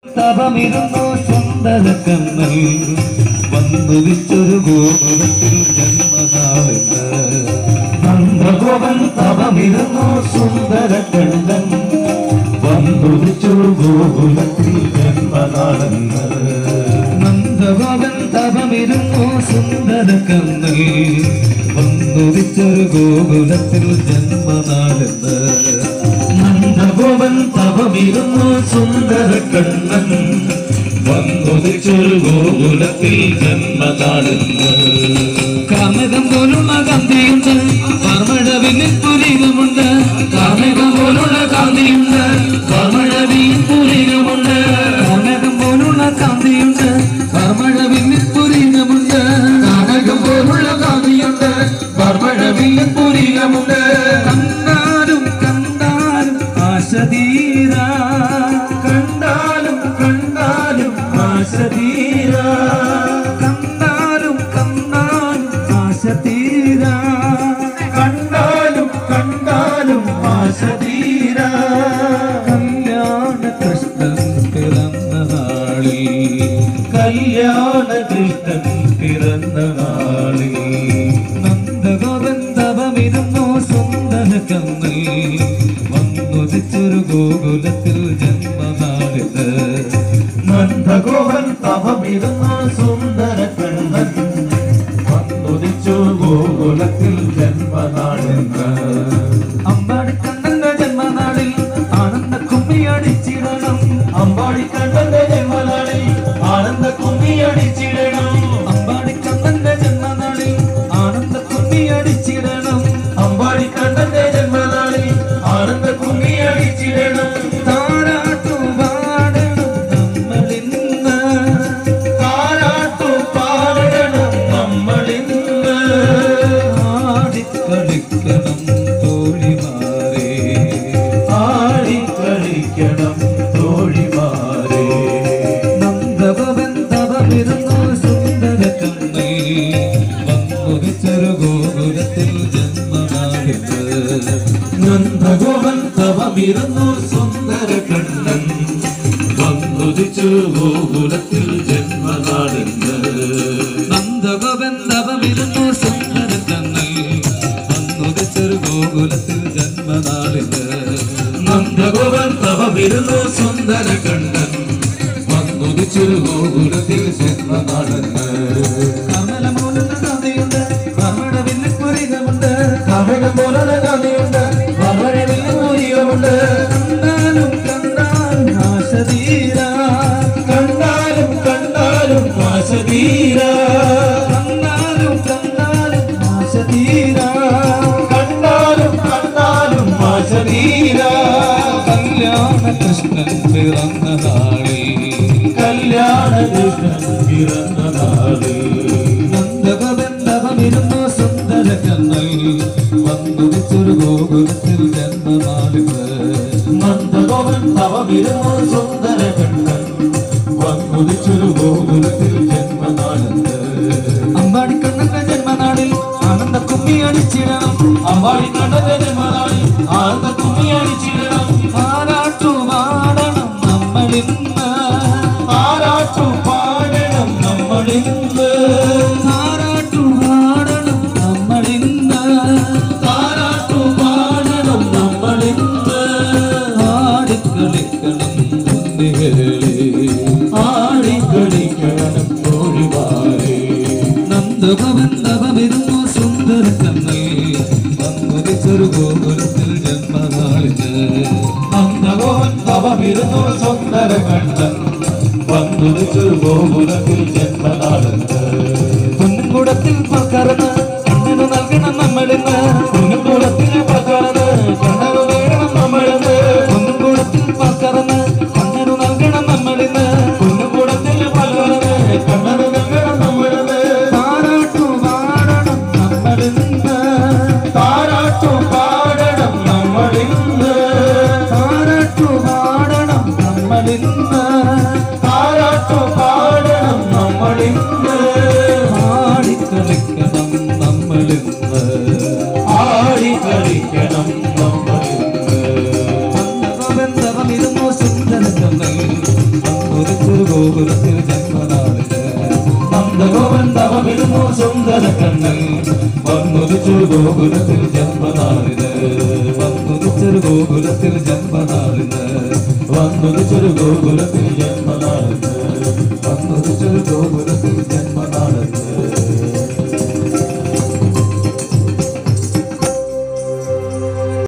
തപമിരുന്നു സുന്ദരക്കണ്ണൽ വന്നു വിച്ചൊരു ഗോപുരത്തിൽ ജന്മനാളിന് നന്ദഗോപൻ തപമിരുന്നു സുന്ദരക്കണ്ണൻ വന്നു വിച്ചൊരു ഗോകുലത്തിൽ ജന്മനാളിന് നന്ദഗോപൻ തപമിരുന്നു സുന്ദരക്കണ്ണൽ വന്നു വിച്ചൊരു ഗോകുലത്തിൽ ജന്മനാളിന് നന്ദഗോപൻ തപമിരുന്നു സുന്ദര കണ്ണൻ വന്നുദിച്ചൊരു ഗോകുലത്തിൽ ജന്മനാടുന്ന് കാമകം പോലുള്ള കാന്തിയുണ്ട് കർമ്മഴവിന് പുലികമുണ്ട് കാമകം പോലുള്ള കാന്തിയുണ്ട് കർമ്മഴവിന് പുലികമുണ്ട് കാമകം പോലുള്ള കാന്തിയുണ്ട് കർമ്മഴവിന് പുലികമുണ്ട് കാമകം പോലുള്ള കാന്തിയുണ്ട് കർമ്മഴവിന് പുലികമുണ്ട് കണ്ടാലും കണ്ടാലും ആശതീര കണ്ടാലും കണ്ടാലും ആശതീര കണ്ടാലും കണ്ടാലും ആശതീര കണ്ടാലും കണ്ടാലും ആശതീര കല്യാണ കൃഷ്ണൻ പിറന്ന നാളിൽ കല്യാണ കൃഷ്ണൻ പിറന്ന നാളിൽ നന്ദഗോപൻ തപമിരുന്നു സുന്ദര കമ്മൽ വന്നുദിച്ചൊരു ഗോകുലത്തിൽ ജന്മനാളിത് നന്ദഗോപൻ തപമിരുന്നു സുന്ദര കണ്ണൻ വന്നുദിച്ചു ഗോകുലത്തിൽ ജന്മനാളിത് അമ്പാടിക്കണ്ണന്റെ ജന്മനാളിൽ ആനന്ദ കുമ്മിയടിച്ചിടണം അമ്പാടിക്കണ്ണന്റെ ജന്മനാളിൽ ആനന്ദ കുമ്മിയടിച്ചിടണം അമ്പാടിക്കണ്ണന്റെ ജന്മനാളിൽ ആനന്ദ കുമ്മിയടിച്ചിടണം അമ്പാടിക്കണ്ണന്റെ ജന്മനാളിൽ ആനന്ദ കുമ്മിയടിച്ചിടണം താരാട്ടു പാടണം നമ്മളിന്ന് താരാട്ടു പാടണം നമ്മളിന്ന് ആടിക്കളിക്കണം തോഴിമാരെ ആടിക്കളിക്കണം തോഴിമാരെ നന്ദഗോപൻ തപമിരുന്നു സുന്ദര കണ്ണേ വന്നുദിച്ചൊരു ഗോകുലത്തിൽ ജന്മനാളിത് നന്ദഗോപൻ തപമിരുന്നു സുന്ദര കണ്ണൻ വന്നുദിച്ചു ഗോകുലത്തിൽ ജന്മനാളിത് നന്ദഗോപൻ തപമിരുന്നു സുന്ദര കണ്ണൻ വന്നുദിച്ചൊരു ഗോകുലത്തിൽ ജന്മനാളിത് നന്ദഗോപൻ തപമിരുന്നു സുന്ദര കണ്ണൻ വന്നുദിച്ചൊരു ഗോകുലത്തിൽ ജന്മനാളിത് കമലമൂലന ഗാന്ധിയുണ്ട് കമടവില്ല് പുരികമുണ്ട് കമലമൂലന ഗാന്ധിയുണ്ട് കമടവില്ല് പുരികമുണ്ട് കണ്ടാലും കണ്ടാലും ആശതീര കണ്ടാലും കണ്ടാലും ആശതീര കണ്ടാലും കണ്ടാലും ആശതീര കണ്ടാലും കണ്ടാലും ആശതീര കല്യാണ കൃഷ്ണൻ പിറന്ന നാളിൽ കല്യാണ കൃഷ്ണൻ പിറന്ന നാളിൽ നന്ദഗോപന്തവമിരുന്നു സുന്ദര കണ്ണൽ വന്നുദിച്ചൊരു ഗോകുലത്തിൽ ജന്മനാളിത് നന്ദഗോപൻ തവമിരുന്നു സുന്ദര കണ്ണൻ വന്നുദിച്ചൊരു ഗോകുലത്തിൽ ജന്മനാളിത് അമ്പാടിക്കണ്ണന്റെ ജന്മനാളിൽ ആനന്ദ കുമ്മി അടിച്ചിടണം അമ്പാടിക്കണ്ണന്റെ ജന്മനാളിൽ ആനന്ദ കുമ്മി അടിച്ചിടണം ആരാട്ടു പാടണം നമ്മളിന്ന് ആരാട്ടു പാടണം നമ്മളിന്ന് താരാട്ടു പാടണം നമ്മളിന്ന് താരാട്ടു പാടണം നമ്മളിന്ന് ആടിക്കളിക്കണം കുന്നികളെ ആടിക്കളിക്കണം തോഴിമാരെ നന്ദഗോവിന്ദവമിരുന്നു സുന്ദര കണ്ണൽ വന്നുദിച്ചൊരു ഗോകുലത്തിൽ ജന്മനാളിന് നന്ദഗോവിന്ദവമിരുന്നു സുന്ദര കണ്ണൻ വന്നുദിച്ചൊരു ഗോകുലത്തിൽ ജന്മനാളിന് പൊൻകുടത്തിൽ പകർന്ന് കണ്ണനു നൽകണം നമ്മളിന്ന് പൊൻകുടത്തിൽ പകർന്ന് കണ്ണനു വേണം നമ്മളിന്ന് പൊൻകുടത്തിൽ പകർന്ന് കണ്ണനു നൽകണം നമ്മളിന്ന് പൊൻകുടത്തിൽ പകർന്ന് കണ്ണനു നൽകണം നമ്മളിന്ന് താരാട്ടു പാടണം നമ്മളിന്ന് താരാട്ടു പാടണം നമ്മളിന്ന് താരാട്ടു പാടണം നമ്മളിന്ന് താരാട്ടു പാടണം നമ്മളിന്ന് ആടിക്കളിക്കണം നമ്മളിന്ന് ആടിക്കളിക്കണം നമ്മളിന്ന് നന്ദഗോപന്തവമിരുന്നു സുന്ദര കണ്ണൽ ഗോകുലത്തിൽ ജന്മനാളിന് നന്ദഗോപൻ തവമിരുന്നു സുന്ദര കണ്ണൻ വന്നുദിച്ചൊരു ഗോകുലത്തിൽ ജന്മനാളിന് വന്നുദിച്ചൊരു ഗോകുലത്തിൽ ജന്മനാളിന് വന്നുദിച്ചൊരു ഗോകുലത്തിൽ ജന്മ